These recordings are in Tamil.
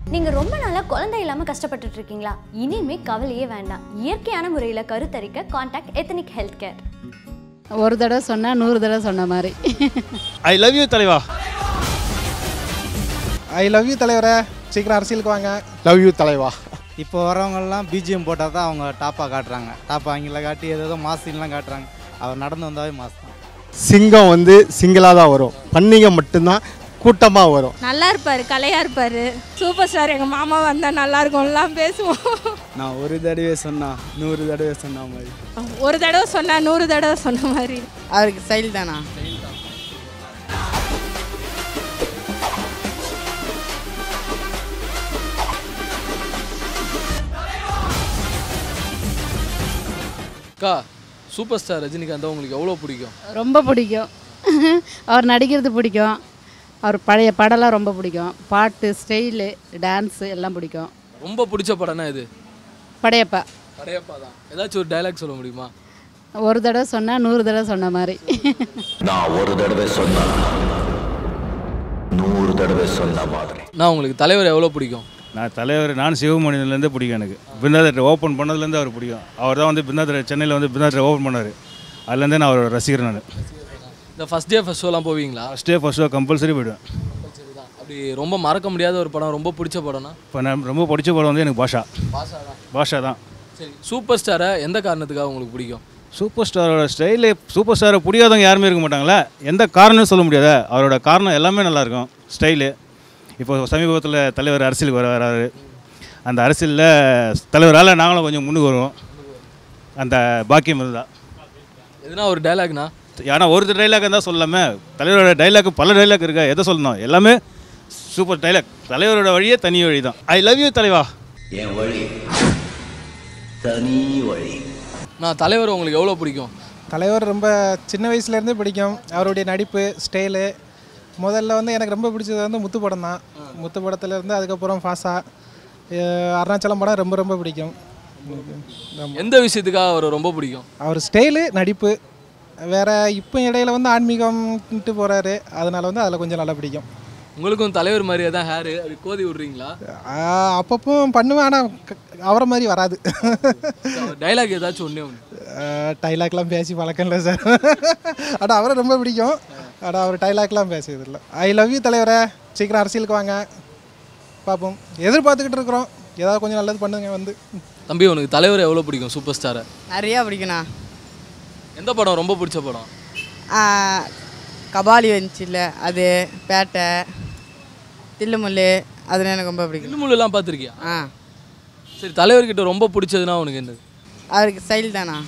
நீங்க ரொம்ப நாளா குழந்தை இல்லாம கஷ்டப்பட்டுட்டு இருக்கீங்களா இனிமே கவலையே வேண்டாம் இயற்கையான முறையில கருத்தரிக்க காண்டாக்ட் எத்தனிக் ஹெல்த் கேர் ஒரு தடவை சொன்னால் நூறு தடவை சொன்ன மாதிரி ஐ லவ் யூ தலைவா ஐ லவ் யூ தலைவரே சீக்கிரம் அரசியலுக்கு வாங்க லவ் யூ தலைவா இப்போ வரவங்கெல்லாம் பிஜிஎம் போட்டால் தான் அவங்க டாப்பாக காட்டுறாங்க டாப் ஆங்கில காட்டி ஏதோ மாசின்லாம் காட்டுறாங்க அவர் நடந்து வந்தாவே மாஸ் தான் சிங்கம் வந்து சிங்கிளாக தான் வரும் பன்னிங்க மட்டும்தான் கூட்டமாக வரும் நல்லா இருப்பாரு கலையா இருப்பாரு சூப்பர் ஸ்டார் எங்க மாமா வந்தா நல்லா இருக்கும்லாம் பேசுவோம் நான் ஒரு தடவை சொன்னா நூறு தடவை சொன்ன மாதிரி ஒரு தடவை சொன்னா நூறு தடவை சொன்ன மாதிரி அவருக்கு ஸ்டைல் தானா அக்கா சூப்பர் ஸ்டார் ரஜினிகாந்த் உங்களுக்கு எவ்வளோ பிடிக்கும் ரொம்ப பிடிக்கும் அவர் நடிக்கிறது பிடிக்கும் அவர் பழைய படம்லாம் ரொம்ப பிடிக்கும் பாட்டு ஸ்டைலு டான்ஸு எல்லாம் பிடிக்கும் ரொம்ப பிடிச்ச படம்னா இது படையப்பா படையப்பா தான் ஏதாச்சும் ஒரு டைலாக் சொல்ல முடியுமா ஒரு தடவை சொன்னால் நூறு தடவை சொன்ன மாதிரி நான் ஒரு தடவை சொன்னா நூறு தடவை சொன்ன மாதிரி நான் உங்களுக்கு தலைவர் எவ்வளோ பிடிக்கும் நான் தலைவர் நான் சிவமணிலேருந்து பிடிக்கும் எனக்கு பிருந்தாதரை ஓப்பன் பண்ணதுலேருந்து அவர் பிடிக்கும் அவர் தான் வந்து பிருந்தாதரை சென்னையில் வந்து பிருந்தாதரை ஓப்பன் பண்ணார் அதுலேருந்தே நான் அவரோட ரசிகர் நான் இந்த ஃபஸ்ட் டே ஃபஸ்ட் ஷோலாம் போவீங்களா first day first show compulsory போயிடுவேன் சரிதான் அப்படி ரொம்ப மறக்க முடியாத ஒரு படம் ரொம்ப பிடிச்ச படம்னா இப்போ நான் ரொம்ப பிடிச்ச படம் வந்து எனக்கு பாஷா பாஷா தான் பாஷா தான் சரி சூப்பர் ஸ்டாரை எந்த காரணத்துக்காக உங்களுக்கு பிடிக்கும் சூப்பர் ஸ்டாரோட ஸ்டைலு சூப்பர் ஸ்டாரை பிடிக்காதவங்க யாருமே இருக்க மாட்டாங்களே எந்த காரணம்னு சொல்ல முடியாதா அவரோட காரணம் எல்லாமே நல்லாயிருக்கும் ஸ்டைலு இப்போ சமீபத்தில் தலைவர் அரசியலுக்கு வர வராரு அந்த அரசியலில் தலைவரால் நாங்களும் கொஞ்சம் முன்னுக்கு வருவோம் அந்த பாக்கியம் இருந்தால் எதுனா ஒரு டைலாக்னா ஏன்னா ஒரு டைலாக் தான் சொல்லாம தலைவரோட டைலாக் பல டைலாக் இருக்கா எதை சொல்லணும் எல்லாமே சூப்பர் டைலாக் தலைவரோட வழியே தனி வழி தான் ஐ லவ் யூ தலைவா என் வழி தனி வழி நான் தலைவர் உங்களுக்கு எவ்வளோ பிடிக்கும் தலைவர் ரொம்ப சின்ன வயசுலேருந்தே பிடிக்கும் அவருடைய நடிப்பு ஸ்டைலு முதல்ல வந்து எனக்கு ரொம்ப பிடிச்சது வந்து முத்து படம் தான் முத்து படத்துலேருந்து அதுக்கப்புறம் ஃபாசா அஹ் அருணாச்சலம் படம் ரொம்ப ரொம்ப பிடிக்கும் ஆமா. எந்த விஷயத்துக்காக அவரை ரொம்ப பிடிக்கும் அவர் ஸ்டைலு நடிப்பு வேற இப்போ இடையில வந்து ஆன்மீகம்ட்டு போகிறாரு அதனால வந்து அதில் கொஞ்சம் நல்லா பிடிக்கும் உங்களுக்கும் தலைவர் மாதிரியே தான் ஹேரு அப்படி கோதி விட்றீங்களா ஆஹ் அப்பப்போ பண்ணுவேன் ஆனால் அவரை மாதிரி வராது டைலாக் ஏதாச்சும் ஒன்றே ஒன்று டைலாக்லாம் பேசி பழக்கம் இல்லை சார் ஆனால் அவரை ரொம்ப பிடிக்கும் ஆனால் அவர் டைலாக்லாம் பேசியது இல்லை ஐ லவ் யூ தலைவரே சீக்கிரம் அரசியலுக்கு வாங்க பார்ப்போம் எதிர்பார்த்துக்கிட்டு இருக்கிறோம் ஏதாவது கொஞ்சம் நல்லது பண்ணுங்க வந்து தம்பி உனக்கு தலைவர் எவ்வளோ பிடிக்கும் சூப்பர் ஸ்டாரை நிறையா பிடிக்குண்ணா எந்த படம் ரொம்ப பிடிச்ச படம் கபாலி வந்துச்சுல்ல அது பேட்டை தில்லுமுல்லு அதெல்லாம் எனக்கு ரொம்ப பிடிக்கும் தில்லுமுள்ளுலாம் பார்த்துருக்கியா ஆ சரி தலைவர்கிட்ட ரொம்ப பிடிச்சதுன்னா உனக்கு என்னது அவருக்கு ஸ்டைல் தானா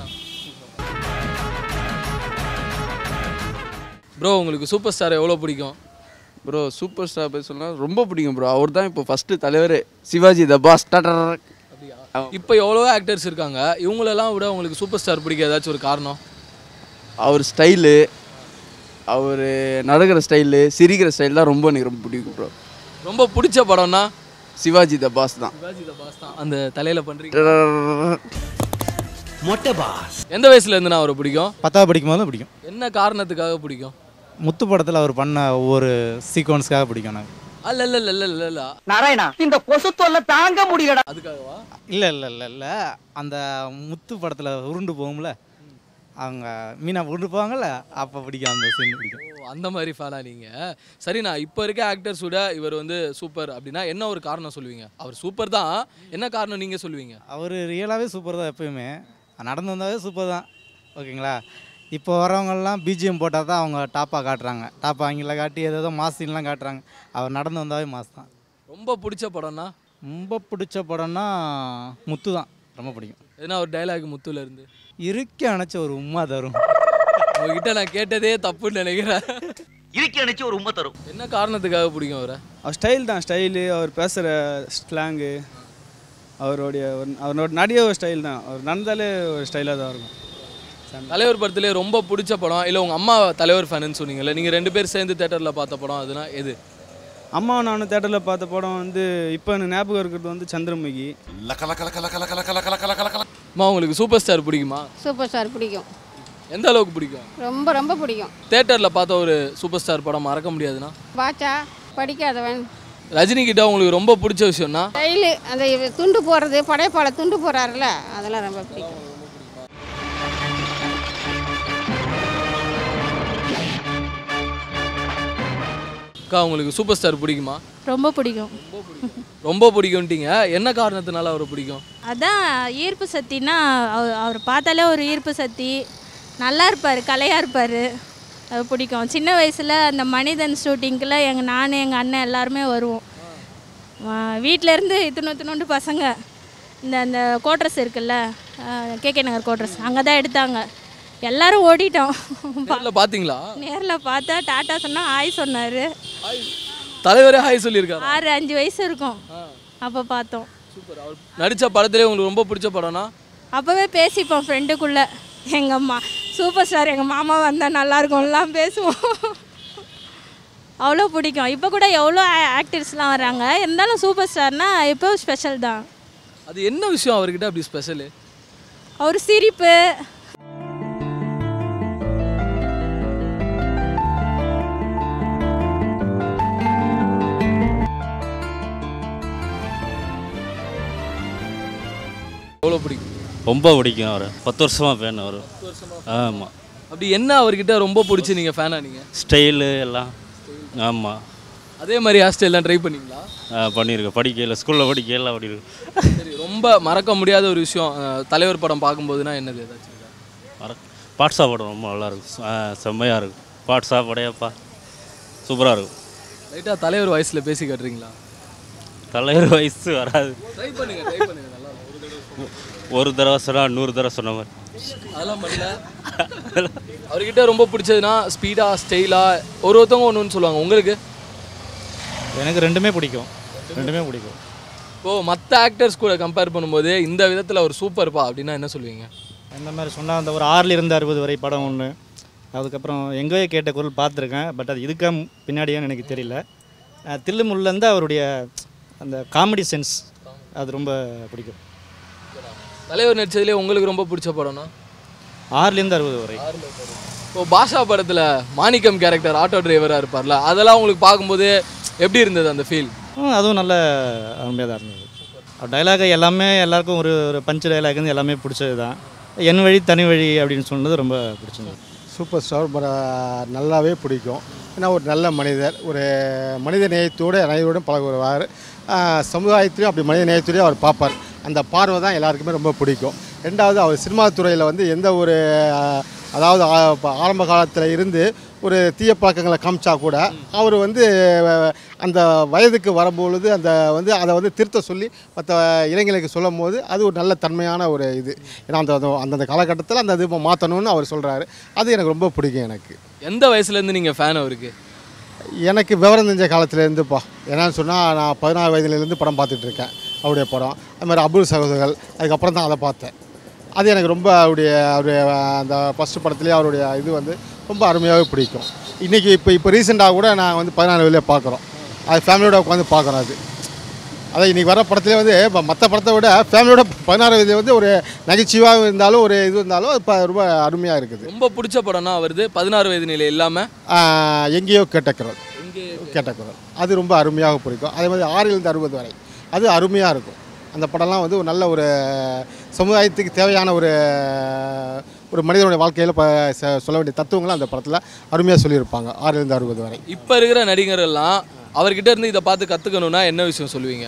ப்ரோ உங்களுக்கு சூப்பர் ஸ்டார் எவ்வளோ பிடிக்கும் ப்ரோ சூப்பர் ஸ்டார் போய் சொன்னால் ரொம்ப பிடிக்கும் ப்ரோ அவர் தான் இப்போ ஃபஸ்ட்டு தலைவர் சிவாஜி த பாஸ் டாடர் இப்போ எவ்வளவோ ஆக்டர்ஸ் இருக்காங்க இவங்களெல்லாம் விட உங்களுக்கு சூப்பர் ஸ்டார் பிடிக்க ஏதாச்சும் ஒரு காரணம் அவர் ஸ்டைலு அவர் நடக்கிற ஸ்டைலு சிரிக்கிற ஸ்டைல் தான் ரொம்ப எனக்கு ரொம்ப பிடிக்கும் ப்ரோ ரொம்ப பிடிச்ச படம்னா சிவாஜி த பாஸ் தான் சிவாஜி த பாஸ் தான் அந்த தலையில் பண்ணுறீங்க டடர். மொட்டை பாஸ் எந்த வயசுல இருந்து நான் அவரை பிடிக்கும் பத்தாவது படிக்கும் போது பிடிக்கும் என்ன காரணத்துக்காக பிடிக்கும் முத்து படத்தில் அவர் பண்ண ஒவ்வொரு சீக்வன்ஸ்க்காக பிடிக்கும் எனக்கு அல்ல இல்ல இல்ல இல்ல இல்ல நாராயணா இந்த கொசு தொல்லை தாங்க முடியலடா அதுக்காகவா இல்லை இல்லை இல்லை இல்லை அந்த முத்து படத்தில் உருண்டு போகும்ல அவங்க மீனா உருண்டு போவாங்கல்ல அப்போ பிடிக்கும் அந்த சீன் பிடிக்கும் ஓ, அந்த மாதிரி ஃபேனா நீங்க சரிண்ணா இப்போ இருக்க ஆக்டர்ஸ் விட இவர் வந்து சூப்பர் அப்படின்னா என்ன ஒரு காரணம் சொல்லுவீங்க அவர் சூப்பர் தான் என்ன காரணம் நீங்க சொல்லுவீங்க அவர் ரியலாகவே சூப்பர் தான் எப்பயுமே நடந்து வந்தாவே சூப்பர் தான் ஓகேங்களா இப்போ வரவங்கெல்லாம் பிஜிஎம் போட்டால் தான் அவங்க டாப்பாக காட்டுறாங்க டாப் ஆங்கில காட்டி ஏதோ மாசின்லாம் காட்டுறாங்க அவர் நடந்து வந்தாவே மாஸ் தான் ரொம்ப பிடிச்ச படம்னா ரொம்ப பிடிச்ச படம்னா முத்து தான் ரொம்ப பிடிக்கும் எதுனா ஒரு டைலாக் முத்துல இருந்து இறுக்கி அணைச்ச ஒரு உம்மா தரும் உங்ககிட்ட நான் கேட்டதே தப்புன்னு நினைக்கிறேன் இறுக்கி அணைச்சு ஒரு உண்மை தரும் என்ன காரணத்துக்காக பிடிக்கும் அவரை அவர் ஸ்டைல் தான் ஸ்டைலு அவர் பேசுகிற ஸ்லாங்கு அவருடைய ஒரு அவரோட நடிக ஒரு ஸ்டைல் தான் அவர் நடந்தாலே ஒரு ஸ்டைலாக தான் இருக்கும் தலைவர் படத்திலே ரொம்ப பிடிச்ச படம் இல்லை உங்க அம்மா தலைவர் ஃபேனுன்னு சொன்னீங்கல்ல நீங்க ரெண்டு பேர் சேர்ந்து தேட்டர்ல பார்த்த படம் அதுனா எது அம்மா நானும் தேட்டரில் பார்த்த படம் வந்து இப்போ எனக்கு ஞாபகம் இருக்கிறது வந்து சந்திரமுகி லக்க லக்க லக்க லக்க லக்க லக்க லக்க லக்க லக்க லக்க அம்மா உங்களுக்கு சூப்பர் ஸ்டார் பிடிக்குமா சூப்பர் ஸ்டார் பிடிக்கும் எந்த அளவுக்கு பிடிக்கும் ரொம்ப ரொம்ப பிடிக்கும் தேட்டரில் பார்த்த ஒரு சூப்பர் ஸ்டார் படம் மறக்க முடியாதுன்னா பாச்சா படிக்காதவன் ரஜினி கிட்ட உங்களுக்கு ரொம்ப பிடிச்ச விஷயம்னா ஸ்டைலு அந்த இவ- துண்டு போடுறது படையப்பால துண்டு போடுறாருல அதெல்லாம் ரொம்ப பிடிக்கும் அக்கா உங்களுக்கு சூப்பர் ஸ்டார் பிடிக்குமா ரொம்ப பிடிக்கும் ரொம்ப பிடிக்கும்ட்டீங்க என்ன காரணத்தினால அவரை பிடிக்கும் அதான் ஈர்ப்பு சக்தினா அவர் அவர் பார்த்தாலே ஒரு ஈர்ப்பு சக்தி நல்லா இருப்பார் கலையாக இருப்பார் அது பிடிக்கும் சின்ன வயசில் அந்த மனிதன் ஷூட்டிங்க்கில் எங்கள் நான் எங்கள் அண்ணன் எல்லாருமே வருவோம் வீட்டிலேருந்து இத்தினு இத்தினோண்டு பசங்க இந்த அந்த கோட்ரஸ் இருக்குல்ல கேகே நகர் கோட்ரஸ் அங்கே தான் எடுத்தாங்க எல்லாரும் ஓடிட்டோம் நேரில் பார்த்தீங்களா நேரில் பார்த்தா டாட்டா சொன்னால் ஆய் சொன்னார் தலைவரே ஹாய் சொல்லியிருக்காரு ஆறு அஞ்சு வயசு இருக்கும் அப்போ பார்த்தோம் நடித்த படத்திலே உங்களுக்கு ரொம்ப பிடிச்ச படம்னா அப்போவே பேசிப்போம் ஃப்ரெண்டுக்குள்ளே எங்கள் அம்மா சூப்பர் ஸ்டார் எங்கள் மாமா வந்தால் நல்லாயிருக்கும்லாம் பேசுவோம் அவ்வளோ பிடிக்கும் இப்போ கூட எவ்வளோ ஆக்டர்ஸ்லாம் வராங்க இருந்தாலும் சூப்பர் ஸ்டார்னா இப்போ ஸ்பெஷல் தான் அது என்ன விஷயம் அவர்கிட்ட அப்படி ஸ்பெஷலு அவர் சிரிப்பு எவ்வளோ பிடிக்கும் ரொம்ப பிடிக்கும் அவர் பத்து வருஷமாக ஃபேன் அவர் ஆமாம் அப்படி என்ன அவர்கிட்ட ரொம்ப பிடிச்சி நீங்கள் ஃபேனா நீங்கள் ஸ்டைலு எல்லாம் ஆமாம் அதே மாதிரி ஹேர் ஸ்டைல்லாம் ட்ரை பண்ணீங்களா பண்ணியிருக்கேன் படிக்கையில் ஸ்கூலில் படிக்கையில் பண்ணியிருக்கேன் சரி ரொம்ப மறக்க முடியாத ஒரு விஷயம் அஹ், தலைவர் படம் பார்க்கும்போதுனா என்னது ஏதாச்சும் இருக்கா? மற பாட்ஸா படம் ரொம்ப நல்லாயிருக்கும் ஆ, செம்மையாக இருக்கும் பாட்ஸா படையப்பா சூப்பராக இருக்கும் லைட்டாக தலைவர் வயசில் பேசி காட்டுறீங்களா தலைவர் வயசு வராது ட்ரை பண்ணுங்க ட்ரை பண்ணுங்க நல்லா இருக்கும். ஒரு தடவை சொன்னால் நூறு தடவை சொன்ன மாதிரி அதெல்லாம் பண்ணல அவர்கிட்ட ரொம்ப பிடிச்சதுன்னா ஸ்பீடா ஸ்டைலா ஒரு ஒருத்தவங்க ஒன்று ஒன்று சொல்லுவாங்க உங்களுக்கு எனக்கு ரெண்டுமே பிடிக்கும் ரெண்டுமே பிடிக்கும் இப்போ மற்ற ஆக்டர்ஸ் கூட கம்பேர் பண்ணும்போது இந்த விதத்தில் அவர் சூப்பர்ப்பா அப்படின்னா என்ன சொல்லுவீங்க இந்த மாதிரி சொன்னால் அந்த ஒரு ஆறில் இருந்து அறுபது வரை படம் ஒன்று அதுக்கப்புறம் எங்கேயோ கேட்ட குரல் பார்த்துருக்கேன் பட் அது இதுக்கா பின்னாடியான்னு எனக்கு தெரியல அஹ் தில்லுமுல்லேருந்து அவருடைய அந்த காமெடி சென்ஸ் அது ரொம்ப பிடிக்கும் தலைவர் நடிச்சதுலேயே உங்களுக்கு ரொம்ப பிடிச்ச படம்னா ஆறுலேருந்து அறுபது வரை இப்போ பாஷா படத்தில் மாணிக்கம் கேரக்டர் ஆட்டோ டிரைவராக இருப்பார்ல அதெல்லாம் உங்களுக்கு பார்க்கும்போது எப்படி இருந்தது அந்த ஃபீல் ம், அதுவும் நல்ல அருமையாக தான் இருந்தது டைலாக் எல்லாமே எல்லாருக்கும் ஒரு ஒரு பஞ்ச் டைலாக் வந்து எல்லாமே பிடிச்சது தான் என் வழி தனி வழி அப்படின்னு சொன்னது ரொம்ப பிடிச்சிருந்தது சூப்பர் ஸ்டார் பர நல்லாவே பிடிக்கும் ஏன்னா ஒரு நல்ல மனிதர் ஒரு மனித நேயத்தோடு அனைவரோடும் பழகுவார் ஆஹ் சமுதாயத்திலையும் அப்படி மனித நேயத்தோடய அவர் பார்ப்பார் அந்த பார்வை தான் எல்லாருக்குமே ரொம்ப பிடிக்கும் ரெண்டாவது அவர் சினிமா துறையில் வந்து எந்த ஒரு ஆஹ், அதாவது ஆ- இப்ப ஆரம்ப காலத்தில் இருந்து ஒரு தீய பழக்கங்களை காமிச்சா கூட அவர் வந்து அஹ், அந்த வயதுக்கு வரும்பொழுது அந்த வந்து அதை வந்து திருத்த சொல்லி மற்ற இளைஞர்களுக்கு சொல்லும் போது அது ஒரு நல்ல தன்மையான ஒரு இது ஏன்னா அந்த அந்த- அந்தந்த காலகட்டத்தில் அந்த இது மாற்றணும்னு அவர் சொல்கிறாரு அது எனக்கு ரொம்ப பிடிக்கும் எனக்கு எந்த வயசுலேருந்து நீங்கள் ஃபேன் அவருக்கு எனக்கு விவரம் தெரிஞ்ச காலத்துலேருந்துப்பா என்னன்னு சொன்னால் நான் பதினாறு வயதுலேருந்து படம் பார்த்துட்டு இருக்கேன் அவருடைய படம் அது மாதிரி அபுல் சகோதரர்கள் அதுக்கப்புறம் தான் அதை பார்த்தேன் அது எனக்கு ரொம்ப அவருடைய அவருடைய அந்த ஃபஸ்ட்டு படத்துலேயே அவருடைய இது வந்து ரொம்ப அருமையாகவே பிடிக்கும் இன்றைக்கி இப்போ இப்போ ரீசெண்டாக கூட நான் வந்து பதினாறு வயதில் பார்க்குறோம் அது ஃபேமிலியோட உட்காந்து பார்க்குறோம் அது அதான் இன்றைக்கி வர படத்துலேயே வந்து இப்போ மற்ற படத்தை விட ஃபேமிலியோட பதினாறு வயது வந்து ஒரு நகைச்சுவாக இருந்தாலும் ஒரு இது இருந்தாலும் இப்போ ரொம்ப அருமையாக இருக்குது ரொம்ப பிடிச்ச படம்னா வருது பதினாறு வயது நிலை இல்லாமல் ஆஹ் எங்கேயோ கேட்ட குரல் கேட்ட குரல் அது ரொம்ப அருமையாக பிடிக்கும் அதே மாதிரி ஆறிலிருந்து அறுபது வரை அது அருமையாக இருக்கும் அந்த படம்லாம் வந்து ஒரு நல்ல ஒரு சமுதாயத்துக்கு தேவையான ஒரு ஒரு மனிதனுடைய வாழ்க்கையில் இப்போ சொல்ல வேண்டிய தத்துவங்களை அந்த படத்தில் அருமையாக சொல்லியிருப்பாங்க ஆறிலிருந்து அறுபது வரை இப்போ இருக்கிற நடிகர்கள்லாம் அவர்கிட்ட இருந்து இதை பார்த்து கற்றுக்கணுன்னா என்ன விஷயம் சொல்லுவீங்க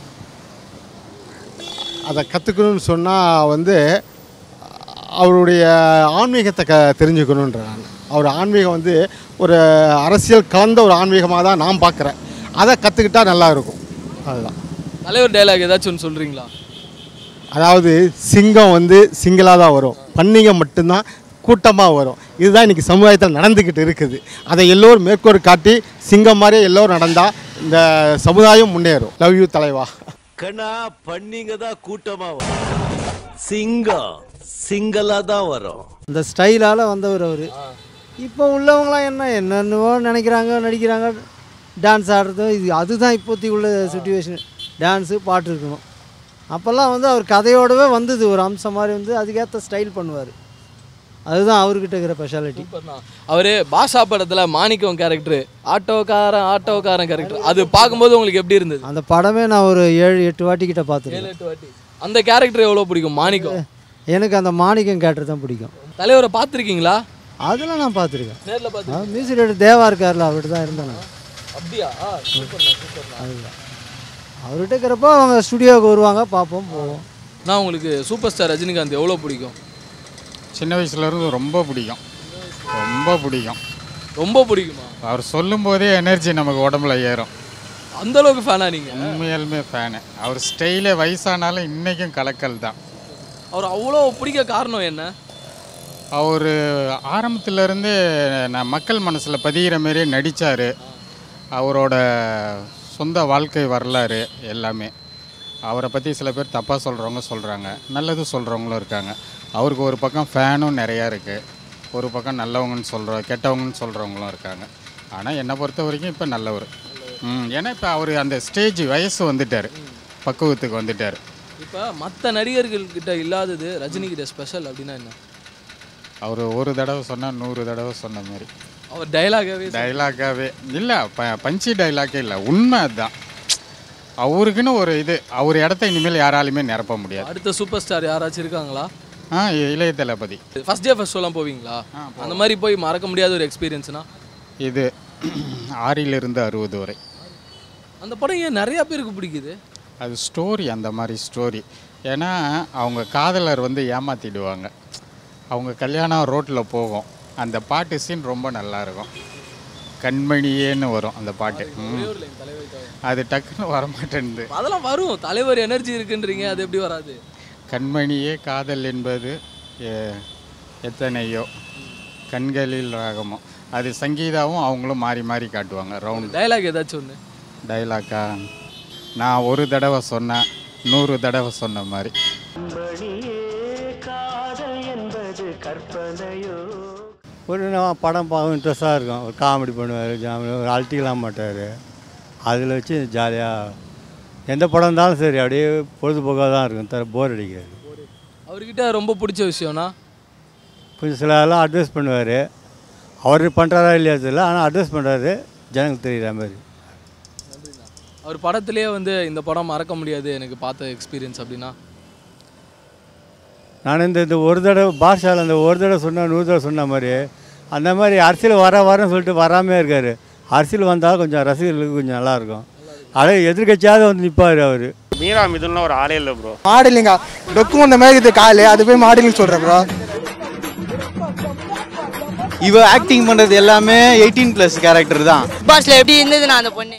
அதை கற்றுக்கணும்னு சொன்னால் வந்து அவருடைய ஆன்மீகத்தை க தெரிஞ்சுக்கணுன்ற நான் அவர் ஆன்மீகம் வந்து ஒரு அரசியல் கலந்த ஒரு ஆன்மீகமாக தான் நான் பார்க்குறேன் அதை கற்றுக்கிட்டா நல்லா இருக்கும் அதுதான் தலைவர் டைலாக் ஏதாச்சும் ஒன்று சொல்கிறீங்களா அதாவது சிங்கம் வந்து சிங்கிளாக தான் வரும் பன்னிங்க மட்டும்தான் கூட்டமாக வரும் இதுதான் இன்றைக்கி சமுதாயத்தில் நடந்துக்கிட்டு இருக்குது அதை எல்லோரும் மேற்கோள் காட்டி சிங்கம் மாதிரியே எல்லோரும் நடந்தால் இந்த சமுதாயம் முன்னேறும் லவ் யூ தலைவா கண்ணா பண்ணிங்க தான் கூட்டமா வரும் சிங்கம் சிங்களா தான் வரும் இந்த ஸ்டைலால் வந்தவர் அவர் இப்போ உள்ளவங்களாம் என்ன என்னென்னவோ நினைக்கிறாங்க நடிக்கிறாங்க டான்ஸ் ஆடுறது இது அதுதான் இப்போதைக்கு உள்ள சுச்சுவேஷன் டான்ஸு பாட்டு இருக்கணும் அப்போல்லாம் வந்து அவர் கதையோடவே வந்தது ஒரு அம்சம் மாதிரி வந்து அதுக்கேற்ற ஸ்டைல் பண்ணுவார் அதுதான் அவர்கிட்ட இருக்கிற ஸ்பெஷாலிட்டி அவரு பாஷா படத்துல மாணிக்கம் கேரக்டர் ஆட்டோக்காரன் ஆட்டோக்காரன் கேரக்டர் அது பார்க்கும்போது உங்களுக்கு எப்படி இருந்தது அந்த படமே நான் ஒரு ஏழு எட்டு வாட்டி கிட்ட ஏழு பார்த்துருக்கேன் எட்டு வாட்டி அந்த கேரக்டர் எவ்வளவு பிடிக்கும் மாணிக்கம் எனக்கு அந்த மாணிக்கம் கேரக்டர் தான் பிடிக்கும் தலைவரை பார்த்துருக்கீங்களா அதெல்லாம் நான் பார்த்துருக்கேன் நேர்ல பார்த்து மியூசிக் டேரக்டர் தேவா இருக்கார்ல அவர்கிட்ட தான் இருந்தேன் நான் அப்படியா சூப்பர்ண்ணா சூப்பர்ண்ணா அதுதான் அவர்கிட்ட இருக்கிறப்போ அவங்க ஸ்டுடியோவுக்கு வருவாங்க பார்ப்போம் போவோம் நான் உங்களுக்கு சூப்பர் ஸ்டார் ரஜினிகாந்த் எவ்வளோ பிடிக்கும் சின்ன வயசுலேருந்து ரொம்ப பிடிக்கும் ரொம்ப பிடிக்கும் ரொம்ப பிடிக்குமா அவர் சொல்லும்போதே எனர்ஜி நமக்கு உடம்புல ஏறும் அந்த அளவுக்கு ஃபேனா நீங்க உண்மையாலுமே ஃபேனு அவர் ஸ்டைலே வயசானாலும் இன்றைக்கும் கலக்கல் தான் அவர் அவ்வளோ பிடிக்க காரணம் என்ன அவர் ஆரம்பத்துலேருந்தே நான் மக்கள் மனசில் பதிகிற மாதிரியே நடித்தார் அவரோட சொந்த வாழ்க்கை வரலாறு எல்லாமே அவரை பற்றி சில பேர் தப்பாக சொல்கிறவங்க சொல்கிறாங்க நல்லது சொல்கிறவங்களும் இருக்காங்க அவருக்கு ஒரு பக்கம் ஃபேனும் நிறையா இருக்குது ஒரு பக்கம் நல்லவங்கன்னு சொல்கிற கெட்டவங்கன்னு சொல்கிறவங்களும் இருக்காங்க ஆனால் என்னை பொறுத்த வரைக்கும் இப்போ நல்லவர் ம் ஏன்னா இப்போ அவர் அந்த ஸ்டேஜ் வயசு வந்துட்டார் பக்குவத்துக்கு வந்துட்டார் இப்போ மற்ற நடிகர்கள் கிட்ட இல்லாதது ரஜினி கிட்ட ஸ்பெஷல் அப்படின்னா என்ன அவர் ஒரு தடவை சொன்னால் நூறு தடவை சொன்ன மாதிரி அவர் டைலாகாவே டைலாக்காகவே இல்லை ப பஞ்சி டைலாக்கே இல்லை உண்மை அதுதான் அவருக்குன்னு ஒரு இது அவர் இடத்த இனிமேல் யாராலையுமே நிரப்ப முடியாது அடுத்த சூப்பர் ஸ்டார் யாராச்சும் இருக்காங்களா ஆ இளைய தளபதி ஃபர்ஸ்ட் டே ஃபர்ஸ்ட் ஷோலாம் போவீங்களா அந்த மாதிரி போய் மறக்க முடியாத ஒரு எக்ஸ்பீரியன்ஸ்னா இது ஆறிலிருந்து அறுபது வரை அந்த படம் ஏன் நிறைய பேருக்கு பிடிக்குது அது ஸ்டோரி அந்த மாதிரி ஸ்டோரி ஏன்னா அவங்க காதலர் வந்து ஏமாற்றிடுவாங்க அவங்க கல்யாணம் ரோட்டில் போகும் அந்த பாட்டு சீன் ரொம்ப நல்லா இருக்கும் கண்மணியேன்னு வரும் அந்த பாட்டு ம். அது டக்குன்னு வரமாட்டேன்து அதெல்லாம் வரும் தலைவர் எனர்ஜி இருக்குன்றீங்க அது எப்படி வராது கண்மணியே காதல் என்பது எ- எத்தனையோ கண்களில் ராகமோ அது சங்கீதாவும் அவங்களும் மாறி மாறி காட்டுவாங்க ரவுண்ட் டைலாக் ஏதாச்சும் ஒன்று டைலாக்கா நான் ஒரு தடவை சொன்னேன் நூறு தடவை சொன்ன மாதிரி ஒரு நான் படம் பார்க்க இன்ட்ரெஸ்டாக இருக்கும் ஒரு காமெடி பண்ணுவார் ஜாமி ஒரு அழட்டிக்கலாம் மாட்டார் அதில் வச்சு ஜாலியாக எந்த படம் இருந்தாலும் சரி அப்படியே பொழுதுபோக்காக தான் இருக்கும் தர போர் அடிக்காது அவர்கிட்ட ரொம்ப பிடிச்ச விஷயம்னா கொஞ்சம் சில எல்லாம் அட்வைஸ் பண்ணுவார் அவர் பண்ணுறாரா இல்லையா தெரியல ஆனால் அட்வைஸ் பண்ணுறாரு ஜனங்களுக்கு தெரியுற மாதிரி அவர் படத்திலேயே வந்து இந்த படம் மறக்க முடியாது எனக்கு பார்த்த எக்ஸ்பீரியன்ஸ் அப்படின்னா நான் இந்த இந்த ஒரு தடவை பாஷாவில் அந்த ஒரு தடவை சொன்ன நூறு தடவை சொன்ன மாதிரி அந்த மாதிரி அரசியல் வர வரேன்னு சொல்லிட்டு வராமே இருக்கார் அரசியல் வந்தால் கொஞ்சம் ரசிகர்களுக்கு கொஞ்சம் நல்லாயிருக்கும் அதே எதிர்கட்சியாவது வந்து நிற்பார் அவர் மீரா மிதுன்லாம் ஒரு ஆளே இல்லை ப்ரோ மாடலிங்கா டொக்கும் இந்த மாதிரி இது காலு அது போய் மாடலிங் சொல்கிறேன் ப்ரோ இவ ஆக்டிங் பண்றது எல்லாமே எயிட்டீன் பிளஸ் கேரக்டர் தான் பாஸ்ல எப்படி இருந்தது நான் அந்த பொண்ணு